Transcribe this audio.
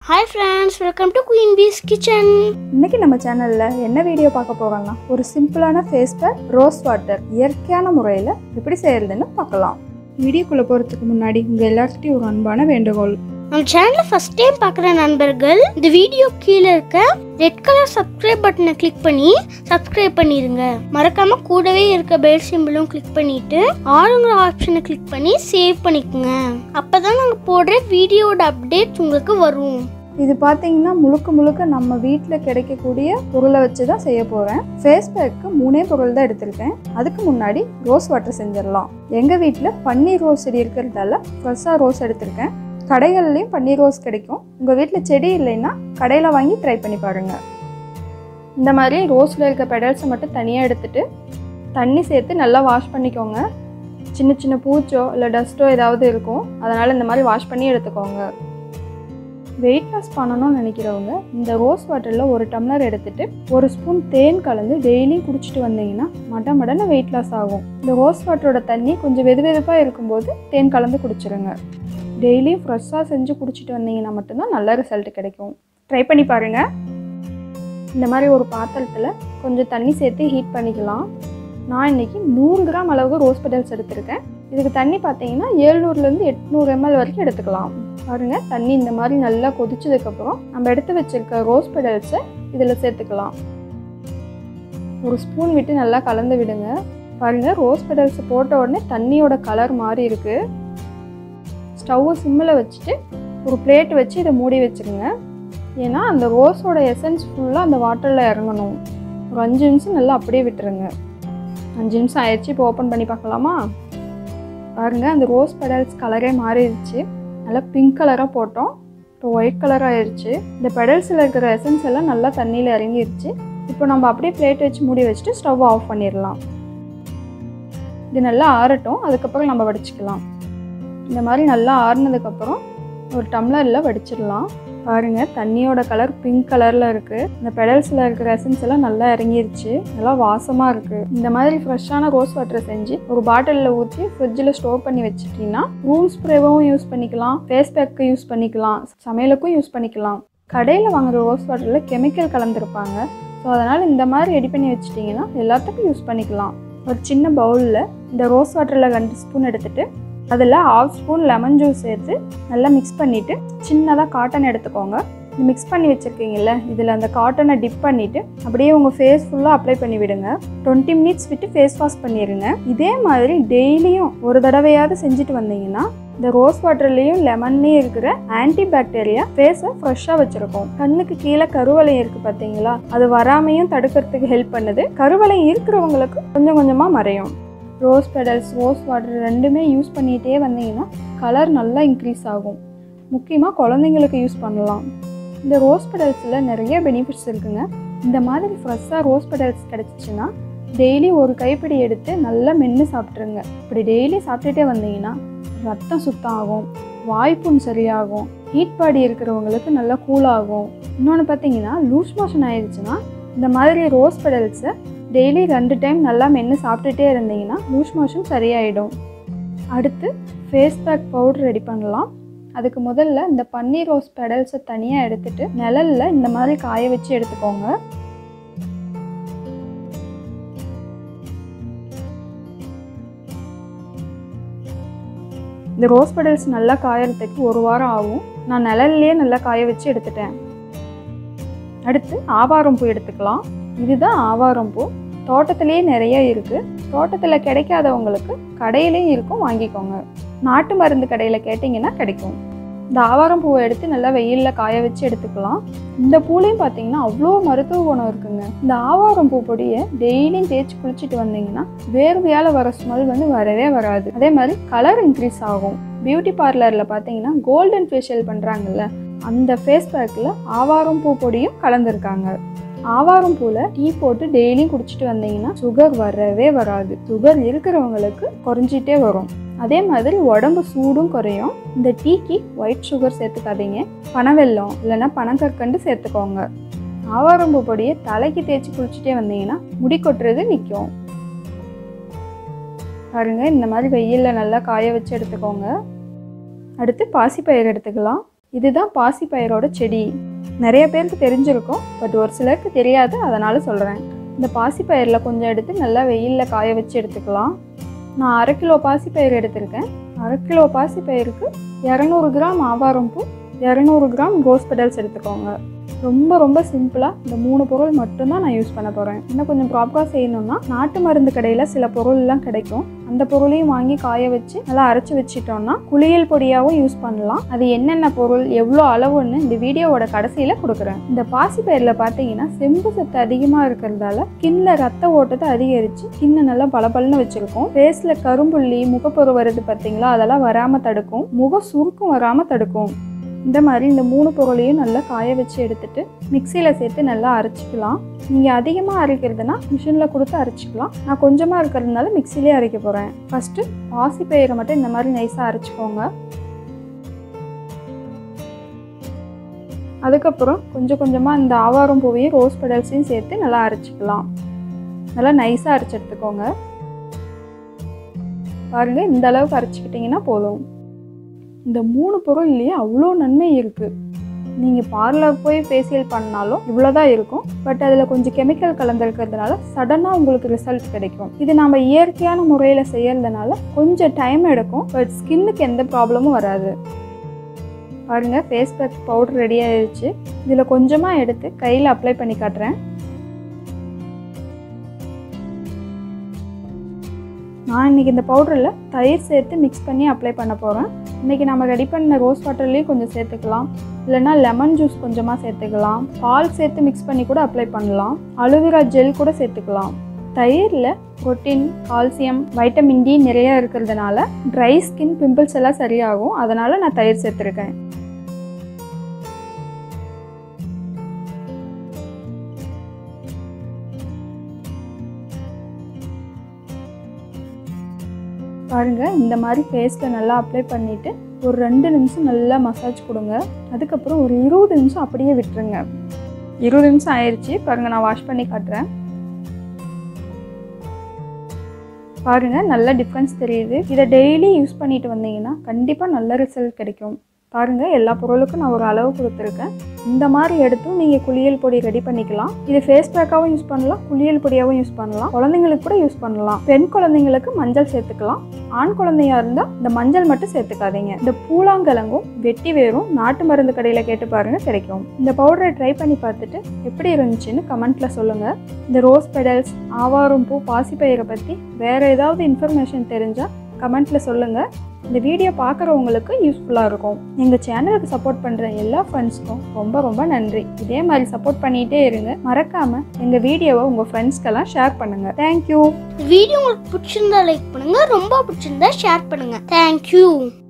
hi friends welcome to queen bees kitchen இன்னைக்கு நம்ம சேனல்ல என்ன வீடியோ பார்க்க போறோம்னா ஒரு சிம்பிளான ஃபேஸ் பேக் ரோஸ் வாட்டர் இயற்கையான முறையில் எப்படி செய்யறதுன்னு பார்க்கலாம் வீடியோக்குள்ள போறதுக்கு முன்னாடி உங்க எல்லார்கிட்டையும் ஒரு அன்பான வேண்டுகோள் நம்ம சேனலை ஃபர்ஸ்ட் டைம் பார்க்குற நண்பர்கள் இந்த வீடியோ கீழே இருக்க ரெட் கலர் சப்ஸ்கிரைப் பட்டனை கிளிக் பண்ணி சப்ஸ்கிரைப் பண்ணிடுங்க மறக்காம கூடவே இருக்க பெல் சிம்பிளும் கிளிக் பண்ணிட்டு ஆளுங்கிற ஆப்ஷனை கிளிக் பண்ணி சேவ் பண்ணிக்கோங்க அப்பதான் நாங்கள் போடுற வீடியோட அப்டேட் உங்களுக்கு வரும் இது பார்த்தீங்கன்னா முழுக்க முழுக்க நம்ம வீட்டில் கிடைக்கக்கூடிய பொருளை வச்சு தான் செய்ய போகிறேன் ஃபேஸ் பேக்கு மூணே பொருள் தான் எடுத்திருக்கேன் அதுக்கு முன்னாடி ரோஸ் வாட்டர் செஞ்சிடலாம் எங்கள் வீட்டில் பன்னீர் ரோஸ் செடி இருக்கிறதால ஃப்ரெஷ்ஷாக ரோஸ் எடுத்திருக்கேன் கடைகள்லேயும் பன்னீர் ரோஸ் கிடைக்கும் உங்கள் வீட்டில் செடி இல்லைன்னா கடையில் வாங்கி ட்ரை பண்ணி பாருங்கள் இந்த மாதிரி ரோஸில் இருக்க பெடல்ஸை மட்டும் தனியாக எடுத்துட்டு தண்ணி சேர்த்து நல்லா வாஷ் பண்ணிக்கோங்க சின்ன சின்ன பூச்சோ இல்லை டஸ்ட்டோ ஏதாவது இருக்கும் அதனால் இந்த மாதிரி வாஷ் பண்ணி எடுத்துக்கோங்க வெயிட் லாஸ் பண்ணணும்னு நினைக்கிறவங்க இந்த ரோஸ் வாட்டரில் ஒரு டம்ளர் எடுத்துட்டு ஒரு ஸ்பூன் தேன் கலந்து டெய்லியும் குடிச்சிட்டு வந்தீங்கன்னா மட மடன வெயிட் லாஸ் ஆகும் இந்த ரோஸ் வாட்டரோட தண்ணி கொஞ்சம் வெது வெதுப்பாக இருக்கும்போது தேன் கலந்து குடிச்சிருங்க டெய்லியும் ஃப்ரெஷ்ஷாக செஞ்சு குடிச்சிட்டு வந்தீங்கன்னா மட்டும்தான் நல்ல ரிசல்ட் கிடைக்கும் ட்ரை பண்ணி பாருங்கள் இந்த மாதிரி ஒரு பாத்திரத்தில் கொஞ்சம் தண்ணி சேர்த்து ஹீட் பண்ணிக்கலாம் நான் இன்னைக்கு நூறு கிராம் அளவுக்கு ரோஸ் பெடல்ஸ் எடுத்திருக்கேன் இதுக்கு தண்ணி பார்த்தீங்கன்னா ஏழ்நூறுலேருந்து எட்நூறு எம்எல் வரைக்கும் எடுத்துக்கலாம் பாருங்க தண்ணி இந்த மாதிரி நல்லா கொதிச்சதுக்கப்புறம் நம்ம எடுத்து வச்சிருக்க ரோஸ் பெடல்ஸை இதில் சேர்த்துக்கலாம் ஒரு ஸ்பூன் விட்டு நல்லா கலந்து விடுங்க பாருங்க ரோஸ் பெடல்ஸ் போட்ட உடனே தண்ணியோட கலர் மாறி இருக்கு ஸ்டவ்வை சிம்மில் வச்சுட்டு ஒரு பிளேட் வச்சு இதை மூடி வச்சுருங்க ஏன்னா அந்த ரோஸோட எசன்ஸ் ஃபுல்லாக அந்த வாட்டரில் இறங்கணும் ஒரு அஞ்சு நிமிஷம் நல்லா அப்படியே விட்டுருங்க அஞ்சு நிமிஷம் ஆயிடுச்சு இப்போ ஓப்பன் பண்ணி பார்க்கலாமா பாருங்க அந்த ரோஸ் பெடல்ஸ் கலரே மாறிடுச்சு நல்லா பிங்க் கலராக போட்டோம் இப்போ ஒயிட் கலர் ஆயிடுச்சு இந்த பெடல்ஸில் இருக்கிற எசன்ஸ் எல்லாம் நல்லா தண்ணியில் இறங்கிருச்சு இப்போ நம்ம அப்படியே பிளேட் வச்சு மூடி வச்சுட்டு ஸ்டவ் ஆஃப் பண்ணிடலாம் இது நல்லா ஆறட்டும் அதுக்கப்புறம் நம்ம வடிச்சுக்கலாம் இந்த மாதிரி நல்லா ஆறுனதுக்கப்புறம் ஒரு டம்ளரில் வடிச்சிடலாம் பாருங்க தண்ணியோட கலர் பிங்க் கலரில் இருக்குது இந்த பெடல்ஸில் இருக்கிற எசன்ஸ் எல்லாம் நல்லா இறங்கிருச்சு நல்லா வாசமாக இருக்குது இந்த மாதிரி ஃப்ரெஷ்ஷான ரோஸ் வாட்டரை செஞ்சு ஒரு பாட்டிலில் ஊற்றி ஃப்ரிட்ஜில் ஸ்டோர் பண்ணி வச்சுட்டிங்கன்னா ரூம் ஸ்ப்ரேவும் யூஸ் பண்ணிக்கலாம் ஃபேஸ் பேக்கு யூஸ் பண்ணிக்கலாம் சமையலுக்கும் யூஸ் பண்ணிக்கலாம் கடையில் வாங்குற ரோஸ் வாட்டரில் கெமிக்கல் கலந்துருப்பாங்க ஸோ அதனால் இந்த மாதிரி ரெடி பண்ணி வச்சிட்டிங்கன்னா எல்லாத்துக்கும் யூஸ் பண்ணிக்கலாம் ஒரு சின்ன பவுலில் இந்த ரோஸ் வாட்டரில் ரெண்டு ஸ்பூன் எடுத்துட்டு அதில் ஹாஃப் ஸ்பூன் லெமன் ஜூஸ் சேர்த்து நல்லா மிக்ஸ் பண்ணிவிட்டு சின்னதாக காட்டன் எடுத்துக்கோங்க இது மிக்ஸ் பண்ணி வச்சுருக்கீங்கல்ல இதில் அந்த காட்டனை டிப் பண்ணிவிட்டு அப்படியே உங்கள் ஃபேஸ் ஃபுல்லாக அப்ளை பண்ணி விடுங்க டுவெண்ட்டி மினிட்ஸ் விட்டு ஃபேஸ் வாஷ் பண்ணிடுங்க இதே மாதிரி டெய்லியும் ஒரு தடவையாவது செஞ்சுட்டு வந்தீங்கன்னா இந்த ரோஸ் வாட்டர்லேயும் லெமன்லேயும் இருக்கிற ஆன்டி பாக்டீரியா ஃபேஸை ஃப்ரெஷ்ஷாக வச்சுருக்கோம் கண்ணுக்கு கீழே கருவளையம் இருக்குது பார்த்தீங்களா அது வராமையும் தடுக்கிறதுக்கு ஹெல்ப் பண்ணுது கருவளையம் இருக்கிறவங்களுக்கு கொஞ்சம் கொஞ்சமாக மறையும் ரோஸ் பெடல்ஸ் ரோஸ் வாட்டர் ரெண்டுமே யூஸ் பண்ணிகிட்டே வந்தீங்கன்னா கலர் நல்லா இன்க்ரீஸ் ஆகும் முக்கியமாக குழந்தைங்களுக்கு யூஸ் பண்ணலாம் இந்த ரோஸ் பெடல்ஸில் நிறைய பெனிஃபிட்ஸ் இருக்குங்க இந்த மாதிரி ஃப்ரெஷ்ஷாக ரோஸ் பெடல்ஸ் கிடச்சிச்சின்னா டெய்லி ஒரு கைப்பிடி எடுத்து நல்லா மென்று சாப்பிட்ருங்க இப்படி டெய்லி சாப்பிட்டுட்டே வந்தீங்கன்னா ரத்தம் சுத்தம் ஆகும் வாய்ப்புண் சரியாகும் ஹீட் பாடி இருக்கிறவங்களுக்கு நல்லா கூலாகும் இன்னொன்று பார்த்தீங்கன்னா லூஸ் மோஷன் ஆயிடுச்சுன்னா இந்த மாதிரி ரோஸ் பெடல்ஸை டெய்லி ரெண்டு டைம் நல்லா மென்று சாப்பிட்டுட்டே இருந்தீங்கன்னா லூஸ் மோஷன் சரியாயிடும் அடுத்து ஃபேஸ் பேக் பவுடர் ரெடி பண்ணலாம் அதுக்கு முதல்ல இந்த பன்னீர் ரோஸ் பெடல்ஸை தனியாக எடுத்துட்டு நிழல்ல இந்த மாதிரி காய வச்சு எடுத்துக்கோங்க இந்த ரோஸ் பெடல்ஸ் நல்லா காயறதுக்கு ஒரு வாரம் ஆகும் நான் நிழல்லையே நல்லா காய வச்சு எடுத்துட்டேன் அடுத்து ஆவாரம் பூ எடுத்துக்கலாம் இதுதான் ஆவாரம் பூ தோட்டத்திலேயே நிறைய இருக்குது தோட்டத்தில் கிடைக்காதவங்களுக்கு கடையிலையும் இருக்கும் வாங்கிக்கோங்க நாட்டு மருந்து கடையில் கேட்டிங்கன்னா கிடைக்கும் இந்த ஆவாரம் பூவை எடுத்து நல்லா வெயிலில் காய வச்சு எடுத்துக்கலாம் இந்த பூலையும் பார்த்தீங்கன்னா அவ்வளோ மருத்துவ குணம் இருக்குங்க இந்த ஆவாரம் பூ பொடியை டெய்லியும் தேய்ச்சி குளிச்சுட்டு வந்தீங்கன்னா வேர்வையால் வர ஸ்மெல் வந்து வரவே வராது அதே மாதிரி கலர் இன்க்ரீஸ் ஆகும் பியூட்டி பார்லரில் பார்த்தீங்கன்னா கோல்டன் ஃபேஷியல் பண்ணுறாங்கல்ல அந்த ஃபேஸ் பேக்கில் ஆவாரம் பூ பொடியும் கலந்துருக்காங்க ஆவாரம் பூவில் டீ போட்டு டெய்லியும் குடிச்சிட்டு வந்தீங்கன்னா சுகர் வரவே வராது சுகர் இருக்கிறவங்களுக்கு குறைஞ்சிட்டே வரும் அதே மாதிரி உடம்பு சூடும் குறையும் இந்த டீக்கு ஒயிட் சுகர் சேர்த்துக்காதீங்க பனவெல்லம் இல்லைன்னா பனங்கற்கண்டு சேர்த்துக்கோங்க ஆவாரம்பூ பொடியை தலைக்கு தேய்ச்சி குளிச்சுட்டே வந்தீங்கன்னா முடி கொட்டுறது நிற்கும் பாருங்க இந்த மாதிரி வெயிலில் நல்லா காய வச்சு எடுத்துக்கோங்க அடுத்து பாசிப்பயிர் எடுத்துக்கலாம் இதுதான் பாசிப்பயிரோட செடி நிறைய பேருக்கு தெரிஞ்சிருக்கும் பட் ஒரு சிலருக்கு தெரியாது அதனால சொல்கிறேன் இந்த பாசிப்பயிரில் கொஞ்சம் எடுத்து நல்லா வெயிலில் காய வச்சு எடுத்துக்கலாம் நான் அரை கிலோ பாசிப்பயிர் எடுத்திருக்கேன் அரை கிலோ பாசிப்பயிருக்கு இரநூறு கிராம் ஆவாரம் பூ இரநூறு கிராம் ரோஸ் பெடல்ஸ் எடுத்துக்கோங்க ரொம்ப ரொம்ப சிம்பிளாக இந்த மூணு பொருள் மட்டும்தான் நான் யூஸ் பண்ண போகிறேன் இன்னும் கொஞ்சம் ப்ராப்பராக செய்யணும்னா நாட்டு மருந்து கடையில் சில பொருள்லாம் கிடைக்கும் அந்த பொருளையும் வாங்கி காய வச்சு நல்லா அரைச்சி வச்சிட்டோம்னா குளியல் பொடியாகவும் யூஸ் பண்ணலாம் அது என்னென்ன பொருள் எவ்வளோ அளவுன்னு இந்த வீடியோவோட கடைசியில் கொடுக்குறேன் இந்த பாசிப்பயிரில் பார்த்தீங்கன்னா செம்பு சத்து அதிகமாக இருக்கிறதால ஸ்கின்ல ரத்த ஓட்டத்தை அதிகரித்து ஸ்கின்னை நல்லா பளபளன்னு வச்சுருக்கோம் ஃபேஸில் கரும்புள்ளி முகப்பொரு வருது பார்த்தீங்களா அதெல்லாம் வராமல் தடுக்கும் முக சுருக்கம் வராமல் தடுக்கும் இந்த மாதிரி இந்த மூணு பொருளையும் நல்லா காய வச்சு எடுத்துட்டு மிக்சியில் சேர்த்து நல்லா அரைச்சிக்கலாம் நீங்கள் அதிகமாக அரைக்கிறதுனா மிஷினில் கொடுத்து அரைச்சிக்கலாம் நான் கொஞ்சமாக இருக்கிறதுனால மிக்சிலே அரைக்க போகிறேன் ஃபஸ்ட்டு பாசி பயிரை மட்டும் இந்த மாதிரி நைஸாக அரைச்சிக்கோங்க அதுக்கப்புறம் கொஞ்சம் கொஞ்சமாக இந்த ஆவாரம் பூவையும் ரோஸ் பெடல்ஸையும் சேர்த்து நல்லா அரைச்சிக்கலாம் நல்லா நைஸாக அரைச்சி எடுத்துக்கோங்க பாருங்கள் இந்த அளவுக்கு அரைச்சிக்கிட்டிங்கன்னா போதும் இந்த மூணு பொருள்லேயே அவ்வளோ நன்மை இருக்குது நீங்கள் பார்லர் போய் ஃபேஷியல் பண்ணாலும் இவ்வளோதான் இருக்கும் பட் அதில் கொஞ்சம் கெமிக்கல் கலந்துருக்கிறதுனால சடனாக உங்களுக்கு ரிசல்ட் கிடைக்கும் இது நம்ம இயற்கையான முறையில் செய்யறதுனால கொஞ்சம் டைம் எடுக்கும் பட் ஸ்கின்னுக்கு எந்த ப்ராப்ளமும் வராது பாருங்கள் ஃபேஸ் பேக் பவுடர் ரெடி ஆயிடுச்சு இதில் கொஞ்சமாக எடுத்து கையில் அப்ளை பண்ணி காட்டுறேன் நான் இன்றைக்கி இந்த பவுடரில் தயிர் சேர்த்து மிக்ஸ் பண்ணி அப்ளை பண்ண போகிறேன் இன்றைக்கி நம்ம ரெடி பண்ண ரோஸ் வாட்டர்லேயும் கொஞ்சம் சேர்த்துக்கலாம் இல்லைன்னா லெமன் ஜூஸ் கொஞ்சமாக சேர்த்துக்கலாம் பால் சேர்த்து மிக்ஸ் பண்ணி கூட அப்ளை பண்ணலாம் அலுவிரா ஜெல் கூட சேர்த்துக்கலாம் தயிரில் புரோட்டீன் கால்சியம் வைட்டமின் டி நிறைய இருக்கிறதுனால ட்ரை ஸ்கின் பிம்பிள்ஸ் எல்லாம் சரியாகும் அதனால் நான் தயிர் சேர்த்துருக்கேன் பாருங்கள் இந்த மாதிரி ஃபேஸில் நல்லா அப்ளை பண்ணிவிட்டு ஒரு ரெண்டு நிமிஷம் நல்லா மசாஜ் கொடுங்க அதுக்கப்புறம் ஒரு இருபது நிமிஷம் அப்படியே விட்டுருங்க இருபது நிமிஷம் ஆயிடுச்சு பாருங்கள் நான் வாஷ் பண்ணி காட்டுறேன் பாருங்கள் நல்ல டிஃப்ரென்ஸ் தெரியுது இதை டெய்லி யூஸ் பண்ணிட்டு வந்தீங்கன்னா கண்டிப்பாக நல்ல ரிசல்ட் கிடைக்கும் பாருங்கள் எல்லா பொருளுக்கும் நான் ஒரு அளவு கொடுத்துருக்கேன் இந்த மாதிரி எடுத்தும் நீங்கள் குளியல் பொடி ரெடி பண்ணிக்கலாம் இது ஃபேஸ் பேக்காகவும் யூஸ் பண்ணலாம் குளியல் பொடியாகவும் யூஸ் பண்ணலாம் குழந்தைங்களுக்கு கூட யூஸ் பண்ணலாம் பெண் குழந்தைங்களுக்கு மஞ்சள் சேர்த்துக்கலாம் ஆண் குழந்தையா இருந்தால் இந்த மஞ்சள் மட்டும் சேர்த்துக்காதீங்க இந்த பூலாங்கிழங்கும் வெட்டி வேரும் நாட்டு மருந்து கடையில் கேட்டு பாருங்க கிடைக்கும் இந்த பவுடரை ட்ரை பண்ணி பார்த்துட்டு எப்படி இருந்துச்சுன்னு கமெண்ட்ல சொல்லுங்க இந்த ரோஸ் பெடல்ஸ் ஆவாரம் பூ பாசிப்பயிரை பற்றி வேற ஏதாவது இன்ஃபர்மேஷன் தெரிஞ்சால் கமெண்ட்ல சொல்லுங்க இந்த வீடியோ பார்க்குறவங்களுக்கு யூஸ்ஃபுல்லாக இருக்கும் எங்கள் சேனலுக்கு சப்போர்ட் பண்ணுற எல்லா ஃப்ரெண்ட்ஸ்க்கும் ரொம்ப ரொம்ப நன்றி இதே மாதிரி சப்போர்ட் பண்ணிகிட்டே இருங்க மறக்காமல் எங்கள் வீடியோவை உங்கள் ஃப்ரெண்ட்ஸ்க்கெல்லாம் ஷேர் பண்ணுங்கள் தேங்க்யூ வீடியோ உங்களுக்கு பிடிச்சிருந்தா லைக் பண்ணுங்க ரொம்ப பிடிச்சிருந்தா ஷேர் பண்ணுங்க தேங்க்யூ